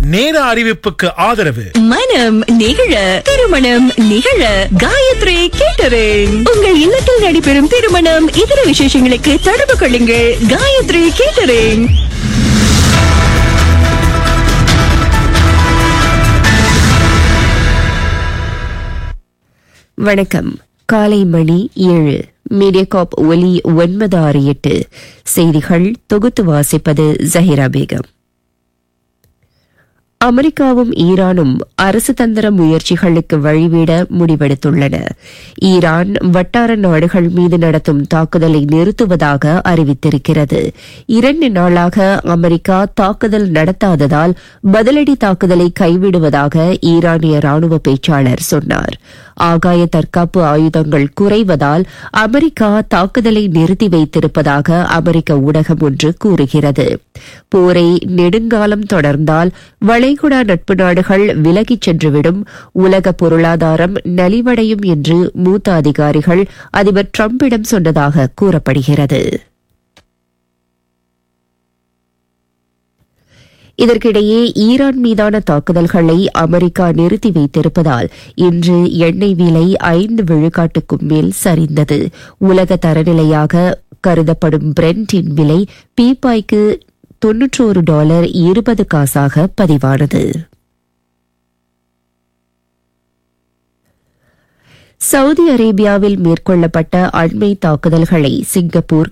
நேர அறிவிப்புக்கு ஆதரவு மனம் நிகழ திருமணம் நிகழ காயத்ரி கேட்டரிங் உங்கள் இல்லத்தில் நடைபெறும் திருமணம் இதர விசேஷங்களுக்கு தொடர்பு கொள்ளுங்கள் காயத்ரி கேட்டரிங் வணக்கம் காலை மணி ஏழு மீடியாகாப் ஒலி ஒன்பது ஆறு எட்டு செய்திகள் தொகுத்து வாசிப்பது ஜஹிரா பேகம் அமெரிக்காவும் ஈரானும் அரசு தந்திர முயற்சிகளுக்கு வழிவிட முடிவெடுத்துள்ளன ஈரான் வட்டார நாடுகள் மீது நடத்தும் தாக்குதலை நிறுத்துவதாக அறிவித்திருக்கிறது இரண்டு நாளாக அமெரிக்கா தாக்குதல் நடத்தாததால் பதிலடி தாக்குதலை கைவிடுவதாக ஈரானிய ராணுவ பேச்சாளர் சொன்னார் ஆகாய தற்காப்பு ஆயுதங்கள் குறைவதால் அமெரிக்கா தாக்குதலை நிறுத்தி வைத்திருப்பதாக அமெரிக்க ஊடகம் ஒன்று கூறுகிறது போரை நெடுங்காலம் தொடர்ந்தால் வளைகுடா நட்பு நாடுகள் விலகிச் சென்றுவிடும் உலக பொருளாதாரம் நலிவடையும் என்று மூத்த அதிகாரிகள் அதிபர் டிரம்பிடம் சொன்னதாக கூறப்படுகிறது இதற்கிடையே ஈரான் மீதான தாக்குதல்களை அமெரிக்கா நிறுத்தி வைத்திருப்பதால் இன்று எண்ணெய் விலை ஐந்து விழுக்காட்டுக்கும் மேல் சரிந்தது உலக தரநிலையாக கருதப்படும் பிரெண்டின் விலை பீப்பாய்க்கு தொன்னூற்றோரு டாலர் இருபது காசாக பதிவானது சவுதி அரேபியாவில் மேற்கொள்ளப்பட்ட அண்மை தாக்குதல்களை சிங்கப்பூர்